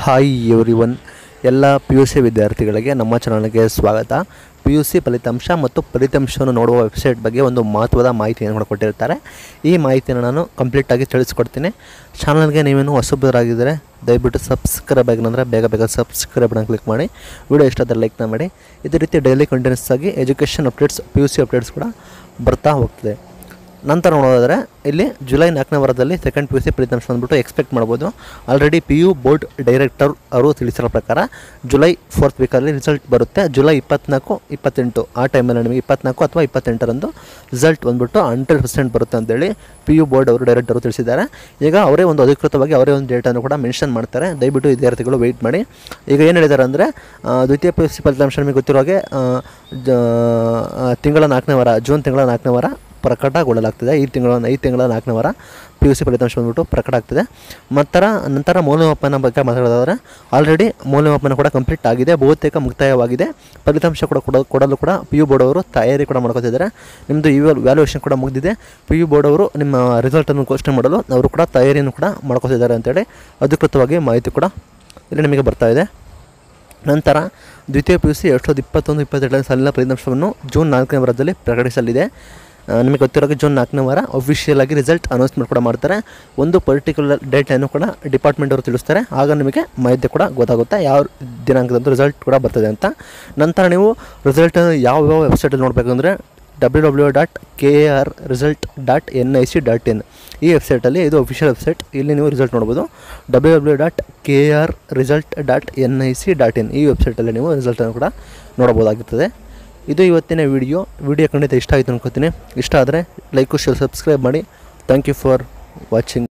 hi everyone ಎಲ್ಲ P U C ವಿದ್ಯಾರ್ಥಿಗಳಿಗೆ ನಮ್ಮ ಚಾನಲ್ಗೆ ಸ್ವಾಗತ ಪಿ ಯು ಸಿ ಫಲಿತಾಂಶ ಮತ್ತು ಫಲಿತಾಂಶವನ್ನು ನೋಡುವ ವೆಬ್ಸೈಟ್ ಬಗ್ಗೆ ಒಂದು ಮಹತ್ವದ ಮಾಹಿತಿಯನ್ನು ಕೂಡ ಕೊಟ್ಟಿರ್ತಾರೆ ಈ ಮಾಹಿತಿಯನ್ನು ನಾನು ಕಂಪ್ಲೀಟಾಗಿ ತಿಳಿಸ್ಕೊಡ್ತೀನಿ ಚಾನಲ್ಗೆ ನೀವೇನು ಹೊಸಬರಾಗಿದ್ದರೆ ದಯವಿಟ್ಟು ಸಬ್ಸ್ಕ್ರೈಬ್ ಆಗಿನಂದರೆ ಬೇಗ ಬೇಗ ಸಬ್ಸ್ಕ್ರೈಬ್ ಬಟನ್ ಕ್ಲಿಕ್ ಮಾಡಿ ವಿಡಿಯೋ ಇಷ್ಟ ಆದರೆ ಲೈಕ್ನ ಮಾಡಿ ಇದೇ ರೀತಿ ಡೈಲಿ ಕಂಟಿನ್ಯೂಸ್ ಆಗಿ education updates P U C updates ಕೂಡ ಬರ್ತಾ ಹೋಗ್ತದೆ ನಂತರ ನೋಡೋದಾದರೆ ಇಲ್ಲಿ ಜುಲೈ ನಾಲ್ಕನೇ ವಾರದಲ್ಲಿ ಸೆಕೆಂಡ್ ಪಿ ಯು ಸಿ ಫಲಿತಾಂಶ ಬಂದ್ಬಿಟ್ಟು ಎಕ್ಸ್ಪೆಕ್ಟ್ ಮಾಡ್ಬೋದು already P U board director ಅವರು ತಿಳಿಸಿರೋ ಪ್ರಕಾರ ಜುಲೈ ಫೋರ್ತ್ ವೀಕಲ್ಲಿ ರಿಸಲ್ಟ್ ಬರುತ್ತೆ ಜುಲೈ ಇಪ್ಪತ್ನಾಲ್ಕು ಇಪ್ಪತ್ತೆಂಟು ಆ ಟೈಮಲ್ಲಿ ನಿಮಗೆ ಇಪ್ಪತ್ನಾಲ್ಕು ಅಥವಾ ಇಪ್ಪತ್ತೆಂಟರಂದು ರಿಸಲ್ಟ್ ಬಂದ್ಬಿಟ್ಟು ಹಂಡ್ರೆಡ್ ಪರ್ಸೆಂಟ್ ಬರುತ್ತೆ ಅಂತೇಳಿ ಪಿ ಯು ಬೋರ್ಡ್ ಅವರು ಡೈರೆಕ್ಟರ್ ತಿಳಿಸಿದ್ದಾರೆ ಈಗ ಅವರೇ ಒಂದು ಅಧಿಕೃತವಾಗಿ ಅವರೇ ಒಂದು ಡೇಟನ್ನು ಕೂಡ ಮೆನ್ಷನ್ ಮಾಡ್ತಾರೆ ದಯವಿಟ್ಟು ವಿದ್ಯಾರ್ಥಿಗಳು ವೆಯ್ಟ್ ಮಾಡಿ ಈಗ ಏನು ಹೇಳಿದ್ದಾರೆ ಅಂದರೆ ದ್ವಿತೀಯ ಪಿ ಯು ಸಿ ಫಲಿತಾಂಶ ನಿಮಗೆ ಗೊತ್ತಿರೋ ಹಾಗೆ ಆ, ಜ- ಆ, ತಿಂಗಳ ನಾಲ್ಕನೇ ವಾರ ಜೂನ್ ತಿಂಗಳ ನಾಲ್ಕನೇ ವಾರ ಪ್ರಕಟಗೊಳ್ಳಲಾಗ್ತದೆ ಈ ತಿಂಗಳ ಈ ತಿಂಗಳ ನಾಲ್ಕನೇ ವಾರ ಪಿ ಯು ಸಿ ಫಲಿತಾಂಶ ಬಂದ್ಬಿಟ್ಟು ಪ್ರಕಟ ಆಗ್ತದೆ ನಂತರ ನಂತರ ಮೌಲ್ಯಮಾಪನ ಬಗ್ಗೆ ಮಾತಾಡೋದಾದರೆ ಆಲ್ರೆಡಿ ಮೌಲ್ಯಮಾಪನ ಕೂಡ ಕಂಪ್ಲೀಟ್ ಆಗಿದೆ ಬಹುತೇಕ ಮುಕ್ತಾಯವಾಗಿದೆ ಫಲಿತಾಂಶ ಕೂಡ ಕೊಡ ಕೊಡಲು ಕೂಡ ಪಿ ಯು ಬೋರ್ಡ್ ಅವರು ತಯಾರಿ ಕೂಡ ಮಾಡ್ಕೊತಿದ್ದಾರೆ ನಿಮ್ಮದು ಈ ವ್ಯಾಲ್ಯೂಯೇಷನ್ ಕೂಡ ಮುಗಿದಿದೆ ಪಿ ಯು ಬೋರ್ಡ್ ಅವರು ನಿಮ್ಮ ರಿಸಲ್ಟನ್ನು ಘೋಷಣೆ ಮಾಡಲು ಅವರು ಕೂಡ ತಯಾರಿಯನ್ನು ಕೂಡ ಮಾಡ್ಕೊತಿದ್ದಾರೆ ಅಂತೇಳಿ ಅಧಿಕೃತವಾಗಿ ಮಾಹಿತಿ ಕೂಡ ಇಲ್ಲಿ ನಿಮಗೆ ಬರ್ತಾ ಇದೆ ನಂತರ ದ್ವಿತೀಯ ಪಿ ಯು ಸಿ ಎರಡು ಸಾವಿರದ ಇಪ್ಪತ್ತೊಂದು ಇಪ್ಪತ್ತೆರಡನೇ ಸಾಲಿನ ಫಲಿತಾಂಶವನ್ನು ಜೂನ್ ನಾಲ್ಕನೇ ವಾರದಲ್ಲಿ ಪ್ರಕಟಿಸಲಿದೆ ಆ, ನಿಮಗೆ ಗೊತ್ತಿರೋ ಹಾಗೆ ಜೂನ್ ನಾಲ್ಕನೇ ವಾರ ಅಫಿಷಿಯಲ್ ಆಗಿ ರಿಸಲ್ಟ್ ಅನೌನ್ಸ್ಮೆಂಟ್ ಕೂಡ ಮಾಡ್ತಾರೆ ಒಂದು ಪರ್ಟಿಕ್ಯುಲರ್ ಡೇಟನ್ನು ಕೂಡ ಡಿಪಾರ್ಟ್ಮೆಂಟ್ ಅವರು ತಿಳಿಸ್ತಾರೆ ಆಗ ನಿಮಗೆ ಮಾಹಿತಿ ಕೂಡ ಗೊತ್ತಾಗುತ್ತೆ ಯಾವ ದಿನಾಂಕದಂದು ರಿಸಲ್ಟ್ ಕೂಡ ಬರ್ತದೆ ಅಂತ ನಂತರ ನೀವು ರಿಸಲ್ಟ್ ಯಾವ ಯಾವ ವೆಬ್ಸೈಟಲ್ಲಿ ನೋಡಬೇಕಂದ್ರೆ W W dot K A R result dot N I C dot in ಈ ವೆಬ್ಸೈಟಲ್ಲಿ ಇದು ಅಫಿಷಿಯಲ್ ವೆಬ್ಸೈಟ್ ಇಲ್ಲಿ ನೀವು ರಿಸಲ್ಟ್ ನೋಡ್ಬೋದು W W dot K A R result dot N I C dot in ಈ ವೆಬ್ಸೈಟಲ್ಲಿ ನೀವು ರಿಸಲ್ಟನ್ನು ಕೂಡ ನೋಡ್ಬೋದಾಗಿರ್ತದೆ ಇದು ಇವತ್ತಿನ ವಿಡಿಯೋ ವಿಡಿಯೋ ಖಂಡಿತ ಇಷ್ಟ ಆಯಿತು ಅನ್ಕೋತೀನಿ ಇಷ್ಟ ಆದರೆ ಲೈಕು ಶೇರ್ ಸಬ್ಸ್ಕ್ರೈಬ್ ಮಾಡಿ ಥ್ಯಾಂಕ್ ಯು ಫಾರ್ ವಾಚಿಂಗ್